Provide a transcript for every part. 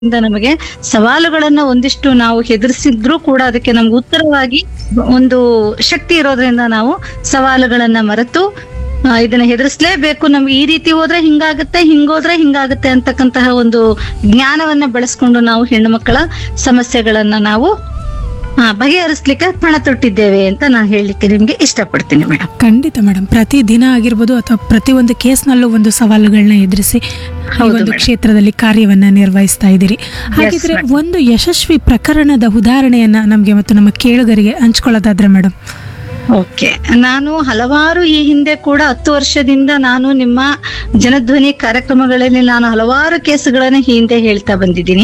ಇಂದ ನಮಗೆ ಸವಾಲುಗಳನ್ನ ಒಂದಿಷ್ಟು ನಾವು ಹೆದರ್ಸಿದ್ರು ಕೂಡ ಅದಕ್ಕೆ ನಮ್ಗೆ ಉತ್ತರವಾಗಿ ಒಂದು ಶಕ್ತಿ ಇರೋದ್ರಿಂದ ನಾವು ಸವಾಲುಗಳನ್ನ ಮರೆತು ಆ, ಇದನ್ನ ಹೆದರ್ಸ್ಲೇಬೇಕು ನಮ್ಗೆ ಈ ರೀತಿ ಹೋದ್ರೆ ಹಿಂಗಾಗುತ್ತೆ ಹಿಂಗೋದ್ರೆ ಹಿಂಗಾಗುತ್ತೆ ಅಂತಕ್ಕಂತಹ ಒಂದು ಜ್ಞಾನವನ್ನ ಬೆಳೆಸ್ಕೊಂಡು ನಾವು ಹೆಣ್ಣು ಮಕ್ಕಳ ಸಮಸ್ಯೆಗಳನ್ನ ನಾವು ಆ, ಬಗೆಹರಿಸ್ಲಿಕ್ಕೆ ಪಣ ತೊಟ್ಟಿದ್ದೇವೆ ಅಂತ ನಾನು ಹೇಳಲಿಕ್ಕೆ ನಿಮ್ಗೆ ಇಷ್ಟಪಡ್ತೀನಿ ಮೇಡಮ್ ಖಂಡಿತ ಮೇಡಮ್ ಪ್ರತಿ ದಿನ ಆಗಿರ್ಬೋದು ಅಥವಾ ಪ್ರತಿ ಒಂದು ಕೇಸ್ನಲ್ಲೂ ಒಂದು ಸವಾಲುಗಳನ್ನ ಎದುರಿಸಿ ಈ ಹೌದು ಒಂದು madam. ಕ್ಷೇತ್ರದಲ್ಲಿ ಕಾರ್ಯವನ್ನ ನಿರ್ವಹಿಸ್ತಾ ಇದ್ದೀರಿ ಹಾಗಿದ್ರೆ madam. ಒಂದು ಯಶಸ್ವಿ ಪ್ರಕರಣದ ಉದಾಹರಣೆಯನ್ನ ನಮಗೆ ಮತ್ತು ನಮ್ಮ ಕೇಳುಗರಿಗೆ ಹಂಚ್ಕೊಳ್ಳೋದಾದ್ರೆ ಮೇಡಮ್ ಓಕೆ ನಾನು ಹಲವಾರು ಈ ಹಿಂದೆ ಕೂಡ ಹತ್ತು ವರ್ಷದಿಂದ ನಾನು ನಿಮ್ಮ ಜನಧ್ವನಿ ಕಾರ್ಯಕ್ರಮಗಳಲ್ಲಿ ನಾನು ಹಲವಾರು ಕೇಸುಗಳನ್ನ ಈ ಹಿಂದೆ ಹೇಳ್ತಾ ಬಂದಿದ್ದೀನಿ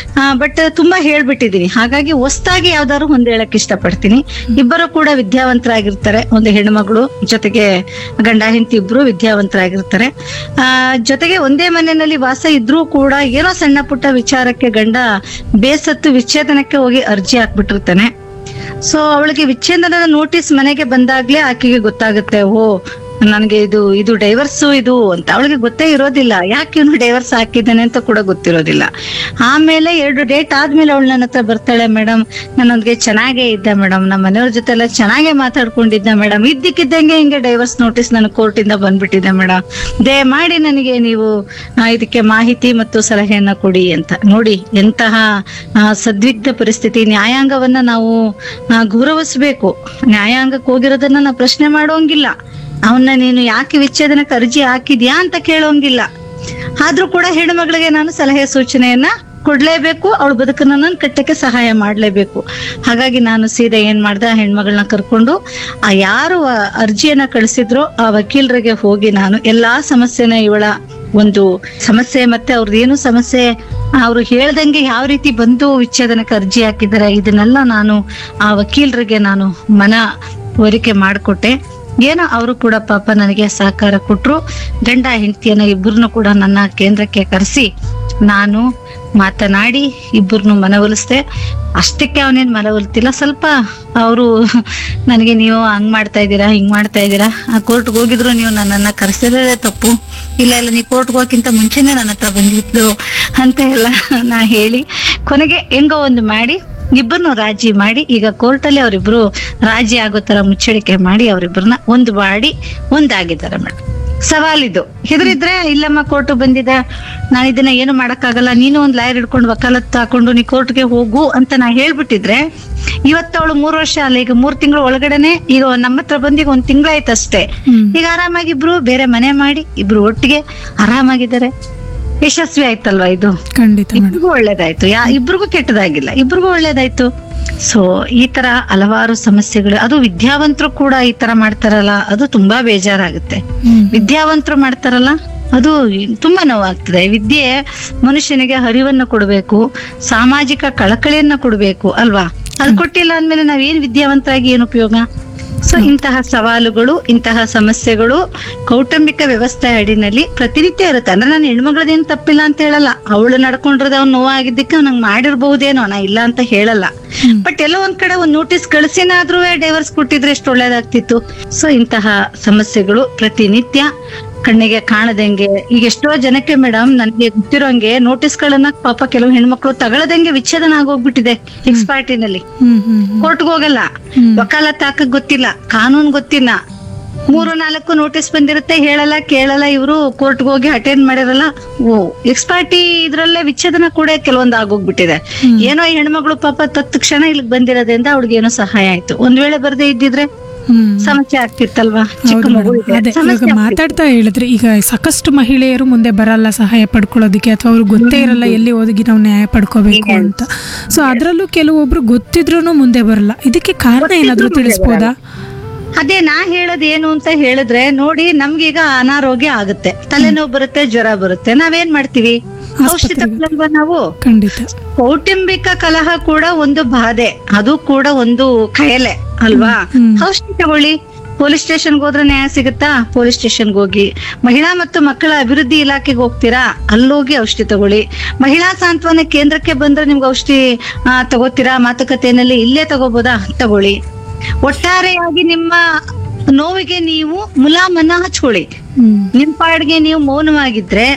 ಬಟ್ ತುಂಬಾ ಹೇಳ್ಬಿಟ್ಟಿದ್ದೀನಿ ಹಾಗಾಗಿ ಹೊಸ್ದಾಗಿ ಯಾವ್ದಾದ್ರು ಒಂದು ಹೇಳಕ್ ಇಷ್ಟಪಡ್ತೀನಿ ಇಬ್ಬರು ಕೂಡ ವಿದ್ಯಾವಂತರಾಗಿರ್ತಾರೆ ಒಂದು ಹೆಣ್ಮಗಳು ಜೊತೆಗೆ ಗಂಡ ಹೆಂಡತಿ ಇಬ್ರು ವಿದ್ಯಾವಂತರಾಗಿರ್ತಾರೆ ಆ ಜೊತೆಗೆ ಒಂದೇ ಮನೆಯಲ್ಲಿ ವಾಸ ಇದ್ರೂ ಕೂಡ ಏನೋ ಸಣ್ಣ ಪುಟ್ಟ ವಿಚಾರಕ್ಕೆ ಗಂಡ ಬೇಸತ್ತು ವಿಚ್ಛೇದನಕ್ಕೆ ಹೋಗಿ ಅರ್ಜಿ ಹಾಕ್ಬಿಟ್ಟಿರ್ತಾನೆ ಸೊ ಅವಳಿಗೆ ವಿಚ್ಛೇದನದ ನೋಟಿಸ್ ಮನೆಗೆ ಬಂದಾಗ್ಲೇ ಆಕೆಗೆ ಗೊತ್ತಾಗುತ್ತೆ ಓ ನನಗೆ ಇದು ಇದು ಡೈವರ್ಸು ಇದು ಅಂತ ಅವಳಿಗೆ ಗೊತ್ತೇ ಇರೋದಿಲ್ಲ ಯಾಕೆ ಇವನು ಡೈವರ್ಸ್ ಹಾಕಿದ್ದಾನೆ ಅಂತ ಕೂಡ ಗೊತ್ತಿರೋದಿಲ್ಲ ಆಮೇಲೆ ಎರಡು ಡೇಟ್ ಆದ್ಮೇಲೆ ಅವಳು ನನ್ನ ಹತ್ರ ಬರ್ತಾಳೆ ಮೇಡಮ್ ನನ್ನೊಂದಿಗೆ ಚೆನ್ನಾಗೇ ಇದ್ದ ಮೇಡಮ್ ನಮ್ಮ ಮನೆಯವ್ರ ಜೊತೆ ಎಲ್ಲ ಚೆನ್ನಾಗೇ ಮಾತಾಡ್ಕೊಂಡಿದ್ದ ಮೇಡಮ್ ಇದ್ದಕ್ಕಿದ್ದಂಗೆ ಹಿಂಗೆ ಡೈವರ್ಸ್ ನೋಟಿಸ್ ನನ್ನ ಕೋರ್ಟಿಂದ ಬಂದ್ಬಿಟ್ಟಿದೆ ಮೇಡಮ್ ದಯಮಾಡಿ ನನಗೆ ನೀವು ಆ, ಇದಕ್ಕೆ ಮಾಹಿತಿ ಮತ್ತು ಸಲಹೆಯನ್ನ ಕೊಡಿ ಅಂತ ನೋಡಿ ಎಂತಹ ಆ, ಸದ್ವಿಗ್ಧ ಪರಿಸ್ಥಿತಿ ನ್ಯಾಯಾಂಗವನ್ನ ನಾವು ಆ, ಗೌರವಿಸ್ಬೇಕು ನ್ಯಾಯಾಂಗಕ್ಕೆ ಹೋಗಿರೋದನ್ನ ನಾವು ಪ್ರಶ್ನೆ ಮಾಡೋಂಗಿಲ್ಲ ಅವನ್ನ ನೀನು ಯಾಕೆ ವಿಚ್ಛೇದನಕ್ಕೆ ಅರ್ಜಿ ಹಾಕಿದ್ಯಾ ಅಂತ ಕೇಳೋಂಗಿಲ್ಲ ಆದ್ರೂ ಕೂಡ ಹೆಣ್ಣು ಮಗಳಿಗೆ ನಾನು ಸಲಹೆ ಸೂಚನೆಯನ್ನ ಕೊಡ್ಲೇಬೇಕು ಅವಳ ಬದುಕನ್ನ ನಾನು ಕಟ್ಟಕ್ಕೆ ಸಹಾಯ ಮಾಡ್ಲೇಬೇಕು ಹಾಗಾಗಿ ನಾನು ಸೀದಾ ಏನ್ ಮಾಡ್ದೆ ಆ ಹೆಣ್ಮಗಳನ್ನ ಕರ್ಕೊಂಡು ಆ ಯಾರು ಆ ಅರ್ಜಿಯನ್ನ ಕಳಿಸಿದ್ರೋ ಆ ವಕೀಲರಿಗೆ ಹೋಗಿ ನಾನು ಎಲ್ಲಾ ಸಮಸ್ಯೆನ ಇವಳ ಒಂದು ಸಮಸ್ಯೆ ಮತ್ತೆ ಅವ್ರದ್ದು ಏನು ಸಮಸ್ಯೆ ಅವ್ರು ಹೇಳ್ದಂಗೆ ಯಾವ ರೀತಿ ಬಂದು ವಿಚ್ಛೇದನಕ್ಕೆ ಅರ್ಜಿ ಹಾಕಿದ್ದಾರೆ ಇದನ್ನೆಲ್ಲ ನಾನು ಆ ವಕೀಲರಿಗೆ ನಾನು ಮನ ವರಿಕೆ ಮಾಡಿಕೊಟ್ಟೆ ಏನೋ ಅವರು ಕೂಡ ಪಾಪ ನನಗೆ ಸಹಕಾರ ಕೊಟ್ರು ಗಂಡ ಹೆಂಡತಿಯನ್ನ ಇಬ್ಬರನ್ನು ಕೂಡ ನನ್ನ ಕೇಂದ್ರಕ್ಕೆ ಕರೆಸಿ ನಾನು ಮಾತನಾಡಿ ಇಬ್ಬರನ್ನು ಮನವೊಲಿಸ್ದೆ ಅಷ್ಟಕ್ಕೆ ಅವನೇನ್ ಮನವೊಲಿತಿಲ್ಲ ಸ್ವಲ್ಪ ಅವರು ನನಗೆ ನೀವು ಹಂಗ್ ಮಾಡ್ತಾ ಇದ್ದೀರಾ ಹಿಂಗ್ ಮಾಡ್ತಾ ಇದ್ದೀರಾ ಆ ಕೋರ್ಟ್ಗೆ ಹೋಗಿದ್ರು ನೀವು ನನ್ನನ್ನ ಕರೆಸಿರೋದೇ ತಪ್ಪು ಇಲ್ಲ ಇಲ್ಲ ನೀವು ಕೋರ್ಟ್ಗೆ ಹೋಗಕ್ಕಿಂತ ಮುಂಚೆನೆ ನನ್ನ ಹತ್ರ ಬಂದಿದ್ದು ಅಂತ ಎಲ್ಲ ನಾ ಹೇಳಿ ಕೊನೆಗೆ ಹೆಂಗೋ ಒಂದು ಮಾಡಿ ಇಬ್ಬರನ್ನು ರಾಜಿ ಮಾಡಿ ಈಗ ಕೋರ್ಟಲ್ಲಿ ಅವರಿಬ್ರು ರಾಜಿ ಆಗೋ ತರ ಮುಚ್ಚಳಿಕೆ ಮಾಡಿ ಅವರಿಬ್ಬರನ್ನ ಒಂದು ಮಾಡಿ ಒಂದಾಗಿದ್ದಾರೆ ಮೇಡಮ್ ಸವಾಲಿದು ಹೆದರಿದ್ರೆ ಇಲ್ಲಮ್ಮ ಕೋರ್ಟ್ ಬಂದಿದೆ ನಾನು ಇದನ್ನ ಏನು ಮಾಡಕ್ಕಾಗಲ್ಲ ನೀನು ಒಂದ್ ಲಾಯರ್ ಹಿಡ್ಕೊಂಡು ವಕಾಲತ್ ಹಾಕೊಂಡು ನೀ ಕೋರ್ಟ್ಗೆ ಹೋಗು ಅಂತ ನಾ ಹೇಳ್ಬಿಟ್ಟಿದ್ರೆ ಇವತ್ತು ಅವಳು ಮೂರ್ ವರ್ಷ ಅಲ್ಲ ಈಗ ಮೂರ್ ತಿಂಗಳು ಒಳಗಡೆನೆ ಈಗ ನಮ್ಮ ಹತ್ರ ಬಂದು ಈಗ ಒಂದ್ ತಿಂಗಳಾಯ್ತು ಅಷ್ಟೇ ಹ್ಮ್. ಈಗ ಆರಾಮಾಗಿ ಇಬ್ರು ಬೇರೆ ಮನೆ ಮಾಡಿ ಇಬ್ರು ಒಟ್ಟಿಗೆ ಆರಾಮಾಗಿದ್ದಾರೆ ಯಶಸ್ವಿ ಆಯ್ತಲ್ವಾ ಇದು ಖಂಡಿತ ಮೇಡಮ್ ಇಬ್ರಿಗೂ ಒಳ್ಳೇದಾಯ್ತು ಯಾ ಇಬ್ರಿಗೂ ಕೆಟ್ಟದಾಗಿಲ್ಲ ಇಬ್ರಿಗೂ ಒಳ್ಳೇದಾಯ್ತು ಸೊ ಈ ತರ ಹಲವಾರು ಸಮಸ್ಯೆಗಳು ಅದು ವಿದ್ಯಾವಂತರು ಕೂಡ ಈ ತರ ಮಾಡ್ತಾರಲ್ಲ ಅದು ತುಂಬಾ ಬೇಜಾರಾಗುತ್ತೆ ಹ್ಮ್. ವಿದ್ಯಾವಂತರು ಮಾಡ್ತಾರಲ್ಲ ಅದು ತುಂಬಾ ನೋವಾಗ್ತದೆ ವಿದ್ಯೆ ಮನುಷ್ಯನಿಗೆ ಹರಿವನ್ನು ಕೊಡಬೇಕು ಸಾಮಾಜಿಕ ಕಳಕಳಿಯನ್ನ ಕೊಡಬೇಕು ಅಲ್ವಾ ಅದು ಕೊಟ್ಟಿಲ್ಲ ಅಂದ್ಮೇಲೆ ನಾವೇನ್ ವಿದ್ಯಾವಂತರಾಗಿ ಏನು ಉಪಯೋಗ ಸೊ ಇಂತಹ ಸವಾಲುಗಳು ಇಂತಹ ಸಮಸ್ಯೆಗಳು ಕೌಟುಂಬಿಕ ವ್ಯವಸ್ಥೆ ಅಡಿನಲ್ಲಿ ಪ್ರತಿನಿತ್ಯ ಇರುತ್ತೆ ಅಂದ್ರೆ ನಾನು ಹೆಣ್ಮಗಳದೇನು ತಪ್ಪಿಲ್ಲ ಅಂತ ಹೇಳಲ್ಲ ಅವಳು ನಡ್ಕೊಂಡಿರೋದು ಅವ್ನು ನೋವಾಗಿದ್ದಕ್ಕೆ ನಂಗೆ ಮಾಡಿರ್ಬಹುದೇನೋ ನಾ ಇಲ್ಲ ಅಂತ ಹೇಳಲ್ಲ ಹ್ಮ್. ಬಟ್ ಎಲ್ಲೋ ಒಂದ್ ಕಡೆ ಒಂದ್ ನೋಟಿಸ್ ಕಳ್ಸಿನಾದ್ರೂ ಡೈವರ್ಸ್ ಕೊಟ್ಟಿದ್ರೆ ಎಷ್ಟು ಒಳ್ಳೇದಾಗ್ತಿತ್ತು ಸೊ ಇಂತಹ ಸಮಸ್ಯೆಗಳು ಪ್ರತಿನಿತ್ಯ ಕಣ್ಣಿಗೆ ಕಾಣದಂಗೆ ಈಗ ಎಷ್ಟೋ ಜನಕ್ಕೆ ಮೇಡಮ್ ನನಗೆ ಗೊತ್ತಿರೋಂಗೆ ನೋಟಿಸ್ ಗಳನ್ನ ಪಾಪ ಕೆಲವು ಹೆಣ್ಮಕ್ಳು ತಗೊಳದಂಗೆ ವಿಚ್ಛೇದನ ಆಗೋಗ್ಬಿಟ್ಟಿದೆ ಎಕ್ಸ್ಪಾರ್ಟಿನಲ್ಲಿ ಹ್ಮ್ ಹ್ಮ್ ಹ್ಮ್. ಕೋರ್ಟ್ಗೆ ಹೋಗಲ್ಲ ಹ್ಮ್. ವಕಾಲತ್ ಹಾಕಕ್ ಗೊತ್ತಿಲ್ಲ ಕಾನೂನ್ ಗೊತ್ತಿಲ್ಲ ಮೂರು ನಾಲ್ಕು ನೋಟಿಸ್ ಬಂದಿರುತ್ತೆ ಹೇಳಲ್ಲ ಕೇಳಲ್ಲ ಇವರು ಕೋರ್ಟ್ಗೆ ಹೋಗಿ ಅಟೆಂಡ್ ಮಾಡಿರಲ್ಲ ಓ ಎಕ್ಸ್ಪಾರ್ಟಿ ಇದ್ರಲ್ಲೇ ವಿಚ್ಛೇದನ ಕೂಡ ಕೆಲವೊಂದು ಆಗೋಗ್ಬಿಟ್ಟಿದೆ ಹ್ಮ್. ಏನೋ ಈ ಹೆಣ್ಮಗಳು ಪಾಪ ತತ್ಕ್ಷಣ ಇಲ್ಲಿಗೆ ಬಂದಿರೋದ್ರಿಂದ ಅವ್ಳಿಗೆ ಏನೋ ಸಹಾಯ ಆಯ್ತು ಒಂದ್ ವೇಳೆ ಬರ್ದೇ ಇದ್ದಿದ್ರೆ ಹ್ಮ್. ಸಮಸ್ಯೆ ಆಗ್ತಿತ್ತಲ್ವಾ ಚಿಕ್ಕ ಹೌದು ಮಗು ಮೇಡಮ್. ಇದೆ. ಅದೇ ಸಮಸ್ಯೆ ಇವಾಗ ಆಗ್ತಿತ್ತು. ಮಾತಾಡ್ತಾ ಹೇಳಿದ್ರೆ ಈಗ ಸಾಕಷ್ಟು ಮಹಿಳೆಯರು ಮುಂದೆ ಬರಲ್ಲ ಸಹಾಯ ಪಡ್ಕೊಳ್ಳೋದಕ್ಕೆ ಅಥವಾ ಅವ್ರಿಗೆ ಗೊತ್ತೇ ಇರಲ್ಲ ಎಲ್ಲಿ ಹೋಗಿ ನಾವು ನ್ಯಾಯ ಪಡ್ಕೋಬೇಕು ಅಂತ ಸೊ ಅದರಲ್ಲೂ ಕೆಲವೊಬ್ರು ಗೊತ್ತಿದ್ರು ಮುಂದೆ ಬರಲ್ಲ ಇದಕ್ಕೆ ಕಾರಣ ಏನಾದ್ರೂ ಮುಂದೆ ತಿಳಿಸ್ಬೋದಾ ಅದೇ ನಾ ಹೇಳೋದ್ ಏನು ಅಂತ ಹೇಳಿದ್ರೆ ನೋಡಿ ನಮ್ಗೀಗ ಅನಾರೋಗ್ಯ ಆಗುತ್ತೆ ತಲೆನೋವು ಬರುತ್ತೆ ಜ್ವರ ಬರುತ್ತೆ ನಾವೇನ್ ಮಾಡ್ತೀವಿ ಔಷಧಿ ಆಸ್ಪತ್ರೆಗೆ. ತಗೊಳ್ಳಲ್ವಾ ನಾವು ಖಂಡಿತ ಕೌಟುಂಬಿಕ ಕಲಹ ಕೂಡ ಒಂದು ಬಾಧೆ ಅದು ಕೂಡ ಒಂದು ಖಯಲೆ ಅಲ್ವಾ ಹ್ಮ್. ಔಷಧಿ ತಗೊಳ್ಳಿ ಪೊಲೀಸ್ ಸ್ಟೇಷನ್ಗೆ ಹೋದ್ರೆ ನ್ಯಾಯ ಸಿಗುತ್ತಾ ಪೊಲೀಸ್ ಸ್ಟೇಷನ್ಗೆ ಹೋಗಿ ಮಹಿಳಾ ಮತ್ತು ಮಕ್ಕಳ ಅಭಿವೃದ್ಧಿ ಇಲಾಖೆಗೆ ಹೋಗ್ತೀರಾ ಅಲ್ಲೋಗಿ ಔಷಧಿ ತಗೊಳ್ಳಿ ಮಹಿಳಾ ಸಾಂತ್ವನ ಕೇಂದ್ರಕ್ಕೆ ಬಂದ್ರೆ ನಿಮ್ಗೆ ಔಷಧಿ ಆ, ತಗೋತೀರಾ ಮಾತುಕತೆಯಲ್ಲಿ ಇಲ್ಲೇ ತಗೋಬೋದಾ ತಗೊಳ್ಳಿ ಒಟ್ಟಾರೆಯಾಗಿ ನಿಮ್ಮ ನೋವಿಗೆ ನೀವು ಮುಲಾಮನ್ನ ಹಚ್ಕೊಳ್ಳಿ ಹ್ಮ್ ನಿಮ್ ಪಾಡ್ಗೆ ನೀವು ಮೌನವಾಗಿದ್ರೆ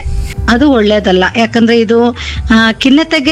ಅದು ಒಳ್ಳೇದಲ್ಲ ಯಾಕಂದ್ರೆ ಇದು ಆ, ಖಿನ್ನತೆಗೆ